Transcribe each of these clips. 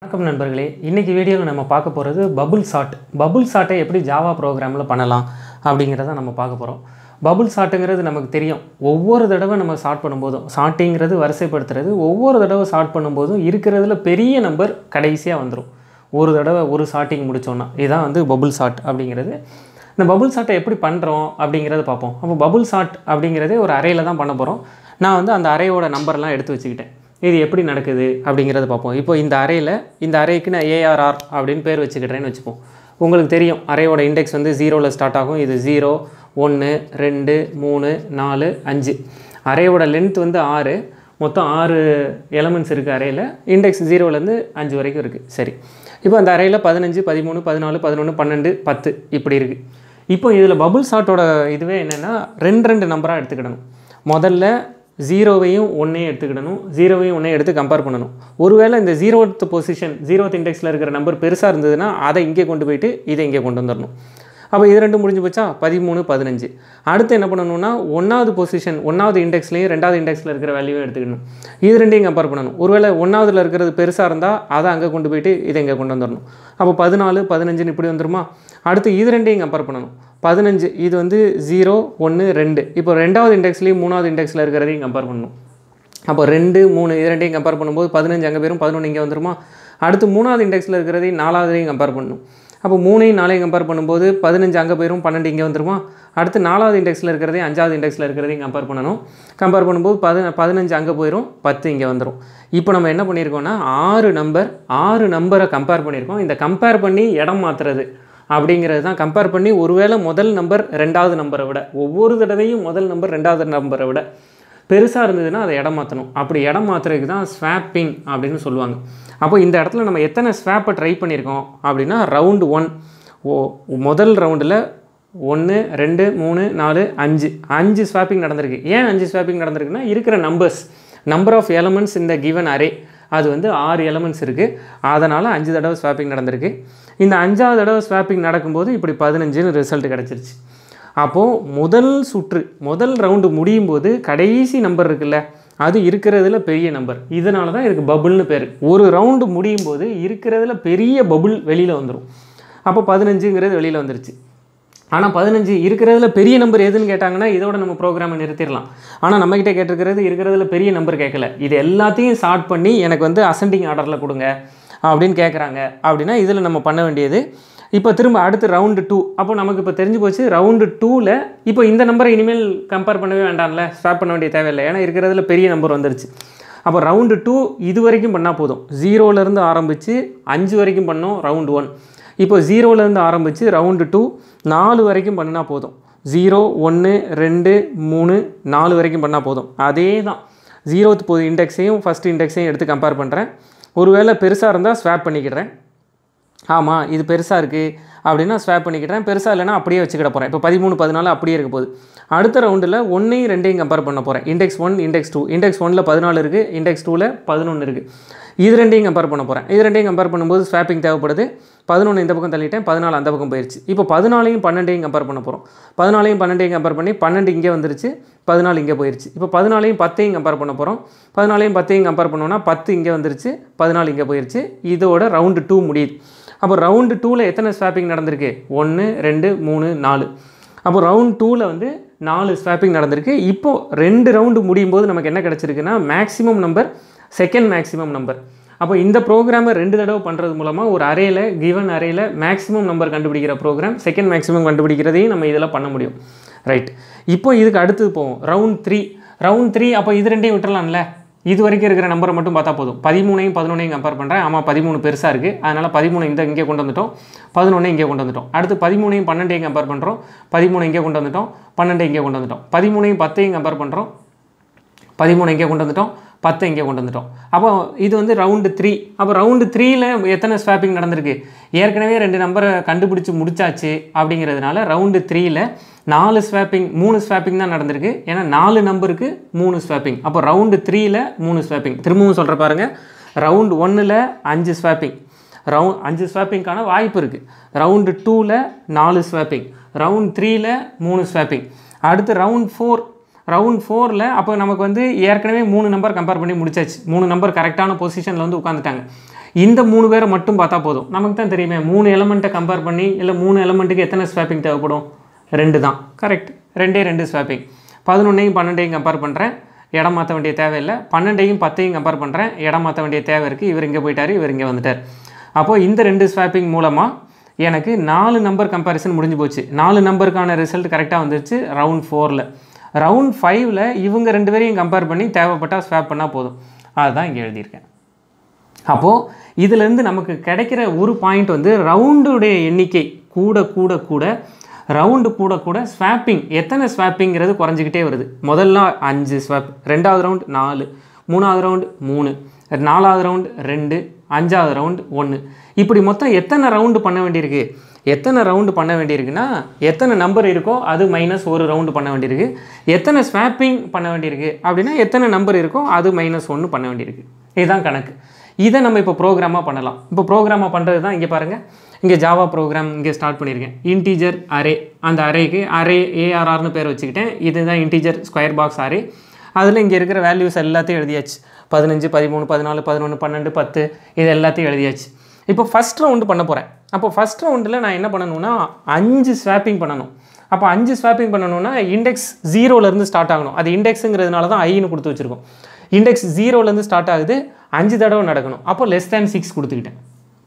வணக்கம் நண்பர்களே இன்றைக்கி வீடியோவில் நம்ம பார்க்க போகிறது பபுள் சாட் பபுள் சாட்டை எப்படி ஜாவா ப்ரோக்ராமில் பண்ணலாம் அப்படிங்கிறத நம்ம பார்க்க போகிறோம் பபுள் சாட்டுங்கிறது நமக்கு தெரியும் ஒவ்வொரு தடவை நம்ம சார்ட் பண்ணும்போதும் சாட்டிங்கிறது வரிசைப்படுத்துறது ஒவ்வொரு தடவை சார்ட் பண்ணும்போதும் இருக்கிறதுல பெரிய நம்பர் கடைசியாக வந்துடும் ஒரு தடவை ஒரு சார்ட்டிங் முடித்தோன்னா இதுதான் வந்து பபுள் சாட் அப்படிங்கிறது இந்த பபுள் சாட்டை எப்படி பண்ணுறோம் அப்படிங்கிறத பார்ப்போம் அப்போ பபுள் சாட் அப்படிங்கிறதே ஒரு அறையில் தான் பண்ண போகிறோம் நான் வந்து அந்த அறையோட நம்பர்லாம் எடுத்து வச்சுக்கிட்டேன் இது எப்படி நடக்குது அப்படிங்கிறத பார்ப்போம் இப்போ இந்த அறையில் இந்த அறைக்கு நான் ஏஆர்ஆர் அப்படின்னு பேர் வச்சுக்கிட்டேன்னு வச்சுப்போம் உங்களுக்கு தெரியும் அறையோட இண்டெக்ஸ் வந்து ஜீரோவில் ஸ்டார்ட் ஆகும் இது ஜீரோ ஒன்று ரெண்டு மூணு நாலு அஞ்சு அறையோட லென்த் வந்து ஆறு மொத்தம் ஆறு எலமெண்ட்ஸ் இருக்குது அறையில் இண்டெக்ஸ் ஜீரோலேருந்து அஞ்சு வரைக்கும் இருக்குது சரி இப்போ அந்த அறையில் பதினஞ்சு பதிமூணு பதினாலு பதினொன்று பன்னெண்டு பத்து இப்படி இருக்குது இப்போ இதில் பபுள் சாட்டோட இதுவே என்னென்னா ரெண்டு ரெண்டு நம்பராக எடுத்துக்கிடணும் முதல்ல ஜீரோவையும் ஒன்றையும் எடுத்துக்கிடணும் ஜீரோவையும் ஒன்றையும் எடுத்து கம்பேர் பண்ணணும் ஒருவேளை இந்த ஜீரோத் பொசிஷன் ஜீரோத் இண்டெக்ஸில் இருக்கிற நம்பர் பெருசாக இருந்ததுன்னா அதை இங்கே கொண்டு போயிட்டு இதை இங்கே கொண்டு வந்துடணும் அப்போ இது ரெண்டும் முடிஞ்சு போச்சா பதிமூணு பதினஞ்சு அடுத்து என்ன பண்ணணும்னா ஒன்றாவது பொசிஷன் ஒன்றாவது இண்டெக்ஸ்லேயும் ரெண்டாவது இண்டெக்ஸில் இருக்கிற வேல்யூவும் எடுத்துக்கணும் இது ரெண்டையும் கம்பேர் பண்ணணும் ஒருவேளை ஒன்றாவதுல இருக்கிறது பெருசாக இருந்தால் அதை அங்கே கொண்டு போயிட்டு இதை இங்கே கொண்டு வந்துடணும் அப்போ பதினாலு பதினஞ்சுன்னு இப்படி வந்துருமா அடுத்து இது ரெண்டையும் கம்பேர் பண்ணணும் பதினஞ்சு இது வந்து ஜீரோ ஒன்று ரெண்டு இப்போ ரெண்டாவது இண்டெக்ஸ்லேயும் மூணாவது இண்டெக்ஸில் இருக்கிறதையும் கம்பேர் பண்ணணும் அப்போ ரெண்டு மூணு இது ரெண்டையும் கம்பேர் பண்ணும்போது பதினஞ்சு அங்கே போயிரும் பதினொன்று இங்கே வந்துருமா அடுத்து மூணாவது இண்டெக்ஸில் இருக்கிறதையும் நாலாவதையும் கம்பேர் பண்ணணும் அப்போ மூணையும் நாளையும் கம்பேர் பண்ணும்போது பதினஞ்சு அங்கே போயிரும் பன்னெண்டு இங்கே வந்துருமா அடுத்து நாலாவது இண்டெக்ஸில் இருக்கிறதையும் அஞ்சாவது இண்டெக்ஸில் இருக்கிறதையும் கம்பேர் பண்ணணும் கம்பேர் பண்ணும்போது பதி பதினஞ்சு அங்கே போயிடும் பத்து இங்கே வந்துடும் இப்போ நம்ம என்ன பண்ணியிருக்கோம்னா ஆறு நம்பர் ஆறு நம்பரை கம்பேர் பண்ணியிருக்கோம் இந்த கம்பேர் பண்ணி இடம் மாற்றுறது அப்படிங்கிறது தான் கம்பேர் பண்ணி ஒருவேளை முதல் நம்பர் ரெண்டாவது நம்பரை விட ஒவ்வொரு தடவையும் முதல் நம்பர் ரெண்டாவது நம்பரை விட பெருசாக இருந்ததுன்னா அதை இடம் மாற்றணும் அப்படி இடம் மாற்றுறதுக்கு தான் ஸ்வாப்பிங் அப்படின்னு சொல்லுவாங்க அப்போ இந்த இடத்துல நம்ம எத்தனை ஸ்வாப்பை ட்ரை பண்ணியிருக்கோம் அப்படின்னா ரவுண்டு ஒன் ஓ முதல் ரவுண்டில் ஒன்று ரெண்டு மூணு நாலு அஞ்சு அஞ்சு ஸ்வாப்பிங் நடந்திருக்கு ஏன் அஞ்சு ஸ்வாப்பிங் நடந்திருக்குன்னா இருக்கிற நம்பர்ஸ் நம்பர் ஆஃப் எலமெண்ட்ஸ் இந்த கிவன் அரே அது வந்து ஆறு எலமெண்ட்ஸ் இருக்குது அதனால் அஞ்சு தடவை ஸ்வாப்பிங் நடந்திருக்கு இந்த அஞ்சாவது தடவை ஸ்வாப்பிங் நடக்கும்போது இப்படி பதினஞ்சுன்னு ரிசல்ட் கிடச்சிருச்சு அப்போது முதல் சுற்று முதல் ரவுண்டு முடியும் போது கடைசி நம்பர் இருக்குல்ல அது இருக்கிறதுல பெரிய நம்பர் இதனால தான் இதுக்கு பபுள்னு பேர் ஒரு ரவுண்டு முடியும் போது இருக்கிறதுல பெரிய பபுள் வெளியில் வந்துடும் அப்போ பதினஞ்சுங்கிறது வெளியில் வந்துருச்சு ஆனால் பதினஞ்சு இருக்கிறதுல பெரிய நம்பர் எதுன்னு கேட்டாங்கன்னா இதோட நம்ம ப்ரோக்ராமை நிறுத்திடலாம் ஆனால் நம்மக்கிட்ட கேட்டிருக்கிறது இருக்கிறதுல பெரிய நம்பர் கேட்கல இது எல்லாத்தையும் ஷார்ட் பண்ணி எனக்கு வந்து அசெண்டிங் ஆர்டரில் கொடுங்க அப்படின்னு கேட்குறாங்க அப்படின்னா இதில் நம்ம பண்ண வேண்டியது இப்போ திரும்ப அடுத்து ரவுண்டு டூ அப்போ நமக்கு இப்போ தெரிஞ்சு போச்சு ரவுண்டு டூவில் இப்போ இந்த நம்பரை இனிமேல் கம்பேர் பண்ணவே வேண்டாம்ல ஸ்வாப் பண்ண வேண்டிய தேவையில்லை ஏன்னா இருக்கிறதுல பெரிய நம்பர் வந்துருச்சு அப்போ ரவுண்டு டூ இது வரைக்கும் பண்ணால் போதும் ஜீரோலேருந்து ஆரம்பித்து அஞ்சு வரைக்கும் பண்ணோம் ரவுண்டு ஒன் இப்போ ஜீரோலேருந்து ஆரம்பித்து ரவுண்டு டூ நாலு வரைக்கும் பண்ணினா போதும் ஜீரோ ஒன்று ரெண்டு மூணு நாலு வரைக்கும் பண்ணால் போதும் அதே தான் ஜீரோத்து போது இண்டெக்ஸையும் ஃபஸ்ட் இண்டெக்ஸையும் எடுத்து கம்பேர் பண்ணுறேன் ஒருவேளை பெருசாக இருந்தால் ஸ்வாப் பண்ணிக்கிறேன் ஆமாம் இது பெருசாக இருக்குது அப்படின்னா ஸ்வாப் பண்ணிக்கிட்டேன் பெருசாக இல்லைனா அப்படியே வச்சுக்கிட போகிறேன் இப்போ பதிமூணு பதினாலு அப்படியே இருக்க போகுது அடுத்த ரவுண்டில் ஒன்றையும் ரெண்டையும் கம்பேர் பண்ண போகிறேன் index one index two index ஒனில் பதினாலு இருக்குது இண்டெக்ஸ் டூவில் பதினொன்று இருக்குது இது ரெண்டையும் கம்பேர் பண்ண போகிறேன் இது ரெண்டையும் கம்பேர் பண்ணும்போது ஸ்வாப்பிங் தேவைப்படுது பதினொன்று இந்த பக்கம் தள்ளிட்டேன் பதினாலு அந்த பக்கம் போயிடுச்சு இப்போ பதினாலையும் பன்னெண்டையும் கம்பேர் பண்ண போகிறோம் பதினாலையும் பன்னெண்டையும் கம்பேர் பண்ணி பன்னெண்டு இங்கே வந்துருச்சு பதினாலு இங்கே போயிடுச்சு இப்போ பதினாலையும் பத்தையும் கம்பேர் பண்ண போகிறோம் பதினாலையும் பத்தையும் கம்பேர் பண்ணோன்னா பத்து இங்கே வந்துருச்சு பதினாலு இங்கே போயிடுச்சு இதோட ரவுண்டு டூ முடியுது அப்போ ரவுண்டு டூவில் எத்தனை ஸ்வாப்பிங் நடந்திருக்கு ஒன்று ரெண்டு மூணு நாலு அப்போ ரவுண்ட் டூவில் வந்து நாலு ஸ்வாப்பிங் நடந்திருக்கு இப்போது ரெண்டு ரவுண்டு முடியும் போது நமக்கு என்ன கிடச்சிருக்குன்னா maximum number second maximum number அப்போ இந்த ப்ரோக்ராமை ரெண்டு தடவை பண்ணுறது மூலமாக ஒரு அறையில் கிவன் அறையில் மேக்ஸிமம் நம்பர் கண்டுபிடிக்கிற ப்ரோக்ராம் செகண்ட் மேக்ஸிமம் கண்டுபிடிக்கிறதையும் நம்ம இதில் பண்ண முடியும் ரைட் இப்போ இதுக்கு அடுத்தது போவோம் ரவுண்ட் த்ரீ ரவுண்ட் த்ரீ அப்போ இது ரெண்டையும் விட்டுறலாம்ல இது வரைக்கும் இருக்கிற நம்பரை மட்டும் பார்த்தா போதும் பதிமூணையும் பதினொன்றையும் கம்பேர் பண்ணுறேன் ஆமாம் பதிமூணு பெருசாக இருக்குது அதனால் பதிமூணு இந்த இங்கே கொண்டு வந்துட்டோம் பதினொன்று இங்கே கொண்டு வந்துட்டோம் அடுத்து பதிமூணையும் பன்னெண்டையும் கம்பேர் பண்ணுறோம் பதிமூணு இங்கே கொண்டு வந்துட்டோம் பன்னெண்டு இங்கே கொண்டு வந்துட்டோம் பதிமூணையும் பத்தையும் கம்பேர் பண்ணுறோம் பதிமூணு இங்கே கொண்டு வந்துட்டோம் பத்து இங்கே கொண்டு வந்துட்டோம் அப்போ இது வந்து ரவுண்டு த்ரீ அப்போ ரவுண்டு த்ரீயில் எத்தனை ஸ்வாப்பிங் நடந்திருக்கு ஏற்கனவே ரெண்டு நம்பரை கண்டுபிடிச்சி முடிச்சாச்சு அப்படிங்கிறதுனால ரவுண்டு த்ரீயில் நாலு ஸ்வாப்பிங் மூணு ஸ்வாப்பிங் தான் நடந்திருக்கு ஏன்னா நாலு நம்பருக்கு மூணு ஸ்வாப்பிங் அப்போ ரவுண்டு த்ரீயில் மூணு ஸ்வாப்பிங் திரும்பவும் சொல்கிற பாருங்கள் ரவுண்டு ஒன்றில் அஞ்சு ஸ்வாப்பிங் ரவுண்ட் அஞ்சு ஸ்வாப்பிங்க்கான வாய்ப்பு இருக்குது ரவுண்டு டூவில் நாலு ஸ்வாப்பிங் ரவுண்ட் த்ரீயில் மூணு ஸ்வாப்பிங் அடுத்து ரவுண்ட் ஃபோர் ரவுண்ட் ஃபோரில் அப்போ நமக்கு வந்து ஏற்கனவே மூணு நம்பர் கம்பேர் பண்ணி முடிச்சாச்சு மூணு நம்பர் கரெக்டான பொசிஷனில் வந்து உட்காந்துட்டாங்க இந்த மூணு பேரை மட்டும் பார்த்தா போதும் நமக்கு தான் தெரியுமே மூணு எலமெண்ட்டை கம்பேர் பண்ணி இல்லை மூணு எலமெண்ட்டுக்கு எத்தனை ஸ்வாப்பிங் தேவைப்படும் ரெண்டு தான் கரெக்ட் ரெண்டே ரெண்டு ஸ்வாப்பிங் பதினொன்னையும் பன்னெண்டையும் கம்பேர் பண்ணுறேன் இடம் மாற்ற வேண்டிய தேவையில்லை பன்னெண்டையும் பத்தையும் கம்பேர் பண்ணுறேன் இடம் மாற்ற வேண்டிய தேவை இருக்குது இவர் இங்கே போயிட்டார் இவர் இங்கே வந்துட்டார் அப்போது இந்த ரெண்டு ஸ்வாப்பிங் மூலமாக எனக்கு நாலு நம்பர் கம்பேரிசன் முடிஞ்சு போச்சு நாலு நம்பருக்கான ரிசல்ட் கரெக்டாக வந்துருச்சு ரவுண்ட் ஃபோரில் ரவுண்ட் ஃபைவ்ல இவங்க ரெண்டு பேரையும் கம்பேர் பண்ணி தேவைப்பட்டால் ஸ்வாப் பண்ணால் போதும் அதுதான் இங்கே எழுதியிருக்கேன் அப்போது இதுலேருந்து நமக்கு கிடைக்கிற ஒரு பாயிண்ட் வந்து ரவுண்டுடைய எண்ணிக்கை கூட கூட கூட ரவுண்டு கூட கூட ஸ்வாப்பிங் எத்தனை ஸ்வாப்பிங்கிறது குறைஞ்சிக்கிட்டே வருது முதல்ல அஞ்சு ஸ்வாப் ரெண்டாவது ரவுண்ட் நாலு மூணாவது ரவுண்டு மூணு நாலாவது ரவுண்டு ரெண்டு அஞ்சாவது ரவுண்டு ஒன்று இப்படி மொத்தம் எத்தனை ரவுண்டு பண்ண வேண்டியிருக்கு எத்தனை ரவுண்டு பண்ண வேண்டியிருக்குன்னா எத்தனை நம்பர் இருக்கோ அது மைனஸ் ஒரு ரவுண்டு பண்ண வேண்டியிருக்கு எத்தனை ஸ்வாப்பிங் பண்ண வேண்டியிருக்கு அப்படின்னா எத்தனை நம்பர் இருக்கோ அது மைனஸ் ஒன்று பண்ண வேண்டியிருக்கு இதுதான் கணக்கு இதை நம்ம இப்போ ப்ரோக்ராமாக பண்ணலாம் இப்போ ப்ரோக்ராமாக பண்ணுறது தான் இங்கே பாருங்கள் இங்கே ஜாவா ப்ரோக்ராம் இங்கே ஸ்டார்ட் பண்ணியிருக்கேன் இன்டீஜர் அரே அந்த அரேக்கு அரே ஏஆர்ஆர்னு பேர் வச்சுக்கிட்டேன் இதுதான் இன்டீஜர் ஸ்கொயர் பாக்ஸ் அரே அதில் இங்கே இருக்கிற வேல்யூஸ் எல்லாத்தையும் எழுதியாச்சு பதினஞ்சு பதிமூணு பதினாலு பதினொன்று பன்னெண்டு பத்து இது எல்லாத்தையும் எழுதியாச்சு இப்போ ஃபஸ்ட் ரவுண்டு பண்ண போகிறேன் அப்போ ஃபஸ்ட் ரவுண்டில் நான் என்ன பண்ணணும்னா அஞ்சு ஸ்வாப்பிங் பண்ணணும் அப்போ அஞ்சு ஸ்வாப்பிங் பண்ணணும்னா இண்டெக்ஸ் ஜீரோலேருந்து ஸ்டார்ட் ஆகணும் அது இண்டெக்ஸுங்கிறதுனால தான் ஐன்னு கொடுத்து வச்சுருக்கோம் இண்டெக்ஸ் ஜீரோலேருந்து ஸ்டார்ட் ஆகுது அஞ்சு தடவை நடக்கணும் அப்போ லெஸ் தேன் சிக்ஸ் கொடுத்துக்கிட்டேன்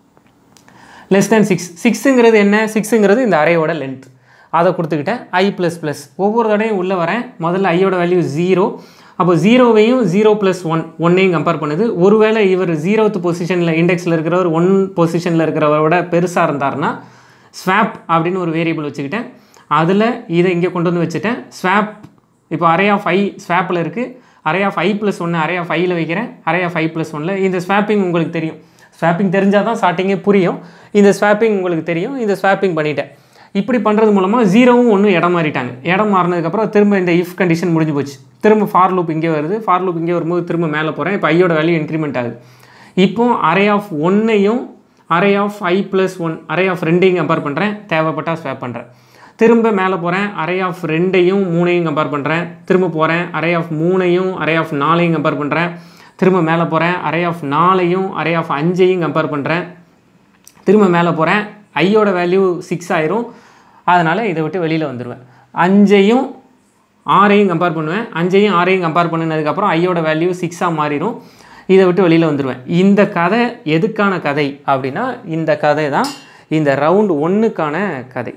லெஸ் தேன் சிக்ஸ் சிக்ஸுங்கிறது என்ன சிக்ஸுங்கிறது இந்த அரையோட லென்த் அதை கொடுத்துக்கிட்டேன் ஐ ப்ளஸ் ப்ளஸ் ஒவ்வொரு தடையும் உள்ளே வரேன் முதல்ல ஐயோட வேல்யூ ஜீரோ அப்போ ஜீரோவையும் ஜீரோ ப்ளஸ் ஒன் ஒன்னையும் கம்பேர் பண்ணுது ஒருவேளை இவர் ஜீரோத்து பொசிஷனில் இண்டெக்ஸில் இருக்கிறவர் ஒன் பொசிஷனில் இருக்கிறவரோட பெருசாக இருந்தார்னா ஸ்வாப் அப்படின்னு ஒரு வேரியபிள் வச்சுக்கிட்டேன் அதில் இதை இங்கே கொண்டு வந்து வச்சுட்டேன் ஸ்வாப் இப்போ அரே ஆஃப் ஐ ஸ்வாப்பில் இருக்குது அரே ஆஃப் ஐ ப்ளஸ் ஒன்று அரே ஆஃப் ஐயில் வைக்கிறேன் அரே ஆஃப் ஐ ப்ளஸ் ஒன்னில் இந்த ஸ்வாப்பிங் உங்களுக்கு தெரியும் ஸ்வாப்பிங் தெரிஞ்சால் தான் ஸ்டார்டிங்கே புரியும் இந்த ஸ்வாப்பிங் உங்களுக்கு தெரியும் இந்த ஸ்வாப்பிங் பண்ணிட்டேன் இப்படி பண்ணுறது மூலமாக ஜீரோவும் ஒன்றும் இடம் மாறிட்டாங்க இடம் மாறினதுக்கப்புறம் திரும்ப இந்த இஃப் கண்டிஷன் முடிஞ்சு போச்சு திரும்ப ஃபார் லூப் இங்கே வருது ஃபார் லூப் இங்கே வரும்போது திரும்ப மேலே போகிறேன் இப்போ ஐயோட வேல்யூ இன்க்ரிமெண்ட் ஆகுது இப்போ அரே ஆஃப் ஒன்னையும் array of I plus one array of ரெண்டையும் கம்பேர் பண்ணுறேன் தேவைப்பட்டால் ஸ்வாப் பண்ணுறேன் திரும்ப மேலே போகிறேன் அரே ஆஃப் ரெண்டையும் மூணையும் கம்பேர் பண்ணுறேன் திரும்ப போகிறேன் அரே ஆஃப் மூணையும் அரே ஆஃப் நாலையும் கம்பேர் பண்ணுறேன் திரும்ப மேலே போகிறேன் அரே ஆஃப் நாலையும் அரே ஆஃப் அஞ்சையும் கம்பேர் பண்ணுறேன் திரும்ப மேலே போகிறேன் ஐயோட வேல்யூ சிக்ஸ் ஆயிரும் அதனால் இதை விட்டு வெளியில் வந்துடுவேன் அஞ்சையும் ஆறையும் கம்பேர் பண்ணுவேன் அஞ்சையும் ஆறையும் கம்பேர் பண்ணினதுக்கப்புறம் ஐயோட வேல்யூ சிக்ஸாக மாறிடும் இதை விட்டு வெளியில் வந்துடுவேன் இந்த கதை எதுக்கான கதை அப்படின்னா இந்த கதை தான் இந்த ரவுண்ட் ஒன்றுக்கான கதை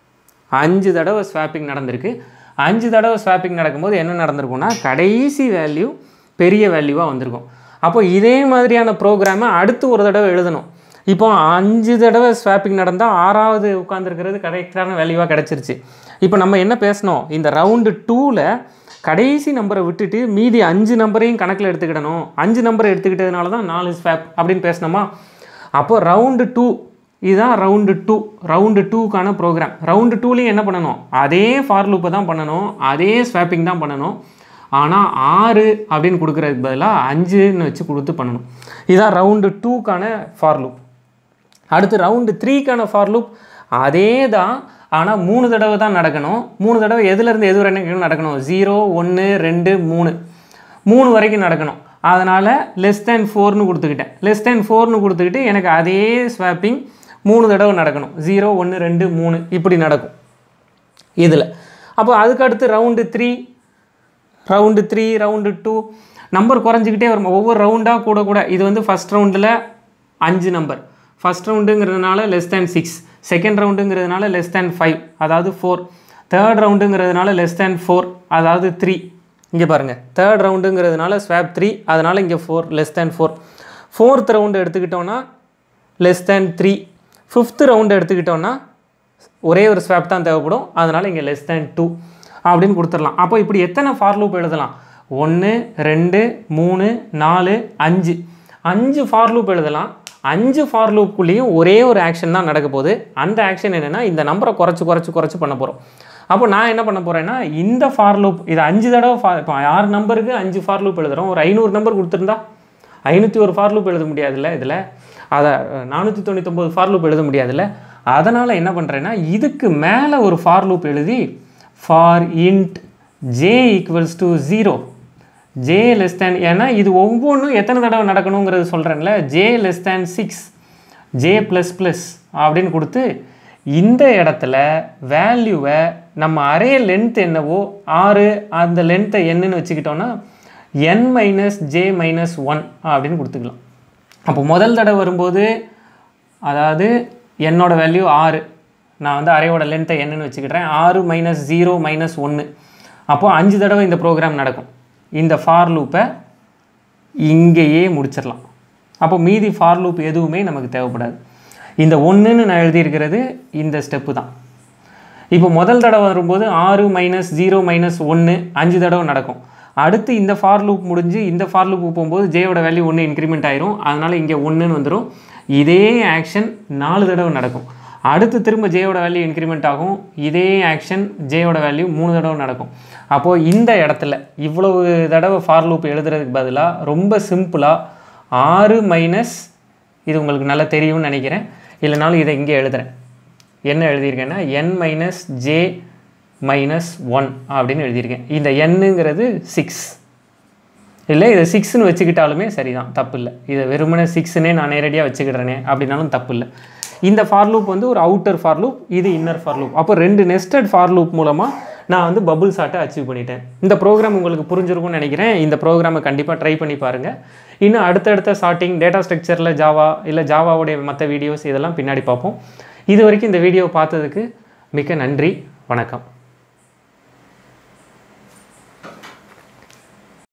அஞ்சு தடவை ஸ்வாப்பிங் நடந்திருக்கு அஞ்சு தடவை ஸ்வாப்பிங் நடக்கும்போது என்ன நடந்திருக்கும்னா கடைசி வேல்யூ பெரிய வேல்யூவாக வந்திருக்கும் அப்போ இதே மாதிரியான ப்ரோக்ராமை அடுத்து ஒரு தடவை எழுதணும் இப்போ அஞ்சு தடவை ஸ்வாப்பிங் நடந்தால் ஆறாவது உட்காந்துருக்கிறது கரெக்டான வேல்யூவாக கிடச்சிருச்சு இப்போ நம்ம என்ன பேசணும் இந்த ரவுண்டு டூவில் கடைசி நம்பரை விட்டுட்டு மீதி அஞ்சு நம்பரையும் கணக்கில் எடுத்துக்கிடணும் அஞ்சு நம்பரை எடுத்துக்கிட்டதுனால தான் நாலு ஸ்வாப் அப்படின்னு பேசினோமா அப்போ ரவுண்டு டூ இதுதான் ரவுண்டு டூ ரவுண்டு டூக்கான ப்ரோக்ராம் ரவுண்டு டூலேயும் என்ன பண்ணணும் அதே ஃபார் லூப்பை தான் பண்ணணும் அதே ஸ்வாப்பிங் தான் பண்ணணும் ஆனால் ஆறு அப்படின்னு கொடுக்குறதுக்கு பதிலாக அஞ்சுன்னு வச்சு கொடுத்து பண்ணணும் இதுதான் ரவுண்டு டூக்கான ஃபார் லூப் அடுத்து ரவுண்டு த்ரீக்கான ஃபார் லூப் அதே தான் ஆனால் மூணு தடவை தான் நடக்கணும் மூணு தடவை எதுலேருந்து எது வரைக்கும் நடக்கணும் ஜீரோ ஒன்று ரெண்டு மூணு மூணு வரைக்கும் நடக்கணும் அதனால் லெஸ் தேன் ஃபோர்னு கொடுத்துக்கிட்டேன் லெஸ் தேன் ஃபோர்னு கொடுத்துக்கிட்டு எனக்கு அதே ஸ்வாப்பிங் மூணு தடவை நடக்கணும் ஜீரோ ஒன்று ரெண்டு மூணு இப்படி நடக்கும் இதில் அப்போ அதுக்கு அடுத்து round three round three round two number குறைஞ்சிக்கிட்டே வரும் ஒவ்வொரு ரவுண்டாக கூட கூட இது வந்து ஃபஸ்ட் ரவுண்டில் அஞ்சு நம்பர் ஃபஸ்ட் ரவுண்டுங்கிறதுனால லெஸ் தேன் சிக்ஸ் செகண்ட் ரவுண்டுங்கிறதுனால லெஸ் தேன் ஃபைவ் அதாவது ஃபோர் தேர்ட் ரவுண்டுங்கிறதுனால லெஸ் தேன் ஃபோர் அதாவது த்ரீ இங்கே பாருங்கள் தேர்ட் ரவுண்டுங்கிறதுனால ஸ்வாப் த்ரீ அதனால் இங்கே four less than four fourth round எடுத்துக்கிட்டோன்னா less than three fifth round எடுத்துக்கிட்டோன்னா ஒரே ஒரு ஸ்வாப் தான் தேவைப்படும் அதனால் இங்கே லெஸ் தேன் டூ அப்படின்னு கொடுத்துடலாம் அப்போ இப்படி எத்தனை ஃபார் லூப் எழுதலாம் ஒன்று ரெண்டு மூணு நாலு அஞ்சு அஞ்சு ஃபார் லூப் எழுதலாம் அஞ்சு ஃபார் லூப்புக்குள்ளேயும் ஒரே ஒரு ஆக்ஷன் தான் நடக்க போகுது அந்த ஆக்ஷன் என்னென்னா இந்த நம்பரை குறைச்சி குறைச்சி குறைச்சி பண்ண போகிறோம் அப்போ நான் என்ன பண்ண போகிறேன்னா இந்த ஃபார் லூப் இது அஞ்சு தடவை ஃபா இப்போ ஆறு நம்பருக்கு அஞ்சு ஃபார் லூப் எழுதுகிறோம் ஒரு ஐநூறு நம்பர் கொடுத்துருந்தா ஐநூற்றி ஒரு ஃபார் லூப் எழுத முடியாதுல்ல இதில் அதை நானூற்றி தொண்ணூத்தொம்பது ஃபார் லூப் எழுத முடியாதுல்ல அதனால் என்ன பண்ணுறேன்னா இதுக்கு மேலே ஒரு ஃபார் லூப் எழுதி for int j equals to zero j less than ஏன்னா இது ஒவ்வொன்றும் எத்தனை தடவை நடக்கணுங்கிறது சொல்கிறேன்ல j less than six j plus plus அப்படின்னு கொடுத்து இந்த இடத்துல வேல்யூவை நம்ம அரே லென்த் என்னவோ ஆறு அந்த லென்த்தை என்னன்னு வச்சுக்கிட்டோன்னா n minus j minus one அப்படின்னு கொடுத்துக்கலாம் அப்போ முதல் தடவை வரும்போது அதாவது என்னோட வேல்யூ ஆறு நான் வந்து அரேயோட லென்த்தை என்னன்னு வச்சுக்கிட்டேன் ஆறு மைனஸ் ஜீரோ மைனஸ் ஒன்று அப்போது அஞ்சு தடவை இந்த ப்ரோக்ராம் நடக்கும் இந்த ஃபார் லூப்பை இங்கேயே முடிச்சிடலாம் அப்போ மீதி ஃபார் லூப் எதுவுமே நமக்கு தேவைப்படாது இந்த ஒன்றுன்னு நான் எழுதியிருக்கிறது இந்த ஸ்டெப்பு தான் இப்போ முதல் தடவை வரும்போது ஆறு மைனஸ் ஜீரோ மைனஸ் ஒன்று அஞ்சு தடவை நடக்கும் அடுத்து இந்த ஃபார் லூப் முடிஞ்சு இந்த ஃபார் லூப் போகும்போது ஜேயோட வேல்யூ ஒன்று இன்க்ரிமெண்ட் ஆயிரும் அதனால் இங்கே ஒன்றுன்னு வந்துடும் இதே ஆக்ஷன் நாலு தடவை நடக்கும் அடுத்து திரும்ப ஜேயோட வேல்யூ இன்க்ரிமெண்ட் ஆகும் இதே ஆக்ஷன் ஜேயோட வேல்யூ மூணு தடவை நடக்கும் அப்போது இந்த இடத்துல இவ்வளவு தடவை ஃபார் லூப் எழுதுறதுக்கு பதிலாக ரொம்ப சிம்பிளாக ஆறு மைனஸ் இது உங்களுக்கு நல்லா தெரியும்னு நினைக்கிறேன் இல்லைனாலும் இதை இங்கே எழுதுறேன் என்ன எழுதியிருக்கேன்னா n minus j minus one அப்படின்னு எழுதியிருக்கேன் இந்த எண்ணுங்கிறது சிக்ஸ் இல்லை இதை சிக்ஸ்னு வச்சுக்கிட்டாலுமே சரிதான் தப்பு இல்லை இதை வெறுமனே சிக்ஸ்னே நான் நேரடியாக வச்சுக்கிடுறேனே அப்படின்னாலும் தப்பு இல்லை இந்த ஃபார் லூப் வந்து ஒரு அவுட்டர் ஃபார் லூப் இது இன்னர் ஃபார் லூப் அப்போ ரெண்டு நெஸ்டட் ஃபார் லூப் மூலமாக நான் வந்து பபுள் சாட்டை அச்சீவ் பண்ணிட்டேன் இந்த ப்ரோக்ராம் உங்களுக்கு புரிஞ்சிருக்கும்னு நினைக்கிறேன் இந்த ப்ரோக்ராமை கண்டிப்பாக ட்ரை பண்ணி பாருங்கள் இன்னும் அடுத்தடுத்த சார்ட்டிங் டேட்டா ஸ்ட்ரக்சரில் ஜாவா இல்லை ஜாவாவுடைய மற்ற வீடியோஸ் இதெல்லாம் பின்னாடி பார்ப்போம் இது வரைக்கும் இந்த வீடியோ பார்த்ததுக்கு மிக்க நன்றி வணக்கம்